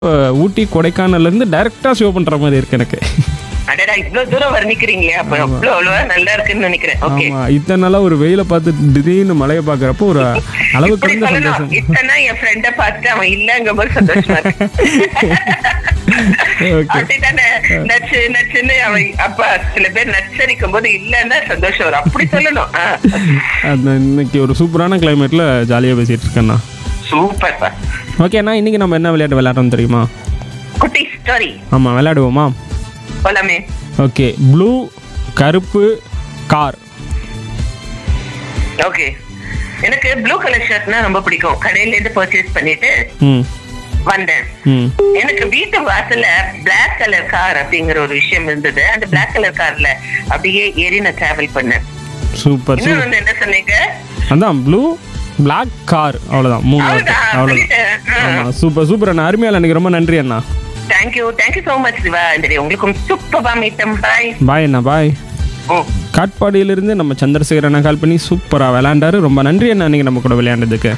அஹ், ஊட்டி கொடைக்கானல்ல இருந்து டைரக்டா ஷோ பண்ற மாதிரி இருக்கு எனக்கு அடடா இவ்வளவு தூரம் வர்ணிக்கிறீங்களே அப்ப அவ்வளவு அவ்வளவா நல்லா இருக்குன்னு நினைக்கிறேன் ஓகே ஆமா இத்தனை நாளா ஒரு வெயில பார்த்து திடீர்னு மழையை பாக்குறப்போ ஒரு அளவு இப்படி கடந்த சொல்லணும் சந்தோஷம் இத்தனை என் ஃப்ரெண்ட பார்த்துட்டு அவன் இல்லங்கும் போது சந்தோஷமா இருக்கு ஓகே அப்படித்தானே நச்சு நச்சுன்னு அவன் அப்பா சில பேர் நச்சரிக்கும் போது இல்லன்னா சந்தோஷம் வரும் அப்படி சொல்லணும் ஆ. அந்த இன்னைக்கு ஒரு சூப்பரான கிளைமேட்ல ஜாலியா பேசிட்டு இருக்கேண்ணா சூப்பர்ப்பா ஓகேண்ணா இன்னைக்கு நம்ம என்ன விளையாட்டு விளையாடுறோம் தெரியுமா குட்டி ஸ்டோரி ஆமா விளையாடுவோமா போலாமே ஓகே ப்ளூ கருப்பு கார் ஓகே எனக்கு ப்ளூ கலர் ஷர்ட்னா ரொம்ப பிடிக்கும் கடையில இருந்து பர்ச்சேஸ் பண்ணிட்டு ம் வந்தேன் ம் எனக்கு வீட்டு வாசல்ல Black கலர் கார் அப்படிங்கிற ஒரு விஷயம் இருந்தது அந்த Black கலர் கார்ல அப்படியே ஏறி நான் டிராவல் பண்ணேன் சூப்பர் இன்னொரு சூப்பர் வந்து என்ன சொன்னீங்க அதான் ப்ளூ பிளாக் கார் அவ்வளோதான் மூணு வார்த்தை அவ்வளவுதான், அவ்வளோதான் சொல்லிட்டேன். ஆ. ஆமாம் சூப்பர் சூப்பர் அண்ணா அருமையால் எனக்கு ரொம்ப நன்றி அண்ணா thank you thank you so much Siva இந்த உங்களுக்கும் சூப்பரா மீட்டம் பாய் பாய் அண்ணா பாய் காட்பாடியிலிருந்து நம்ம சந்திரசேகர் அண்ணா கால் பண்ணி சூப்பராக விளையாண்டாரு ரொம்ப நன்றி அண்ணா இன்னைக்கு நம்ம கூட விளையாண்டதுக்கு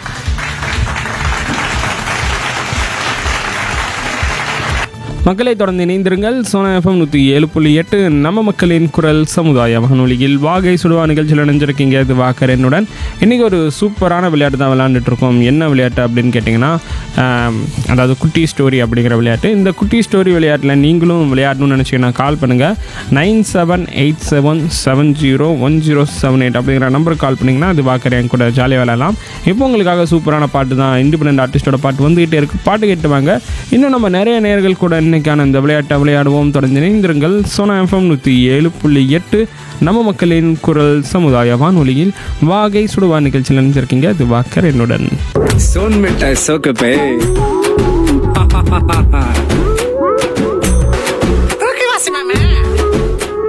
மக்களை தொடர்ந்து இணைந்திருங்கள் சோனா எஃப்எம் நூற்றி ஏழு புள்ளி எட்டு நம்ம மக்களின் குரல் சமுதாய வானொலியில் வாகை சுடுவா நிகழ்ச்சியில் இணைஞ்சிருக்கீங்க இது வாக்கர் என்னுடன் இன்றைக்கி ஒரு சூப்பரான விளையாட்டு தான் விளையாண்டுட்டு இருக்கோம் என்ன விளையாட்டு அப்படின்னு கேட்டிங்கன்னா ஆம், அதாவது குட்டி ஸ்டோரி அப்படிங்கிற விளையாட்டு இந்த குட்டி ஸ்டோரி விளையாட்டில் நீங்களும் விளையாடணும்னு நினச்சிங்கன்னா கால் பண்ணுங்கள் nine seven eight seven seven zero one zero seven eight அப்படிங்கிற நம்பருக்கு கால் பண்ணிங்கன்னா அது வாக்கர் என் கூட ஜாலியாக விளையாடலாம் இப்போ உங்களுக்காக சூப்பரான பாட்டு தான் இண்டிபெண்ட் ஆர்டிஸ்டோட பாட்டு வந்துகிட்டே இருக்கு பாட்டு கேட்டு வாங்க இன்னும் நம்ம நிறைய நேர்கள் கூட இன்னைக்கான இந்த விளையாட்டை விளையாடுவோம் தொடர்ந்து இணைந்திருங்கள் சோனா எஃப்எம் நூற்றி ஏழு புள்ளி எட்டு நம்ம மக்களின் குரல் சமுதாய வானொலியில் வாகை சுடுவா நிகழ்ச்சியில் நினைச்சிருக்கீங்க அது வாக்கர் என்னுடன் सोन मिठाई सोक पे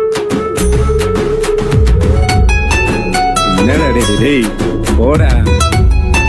என்னடா டேய், டேய் போடா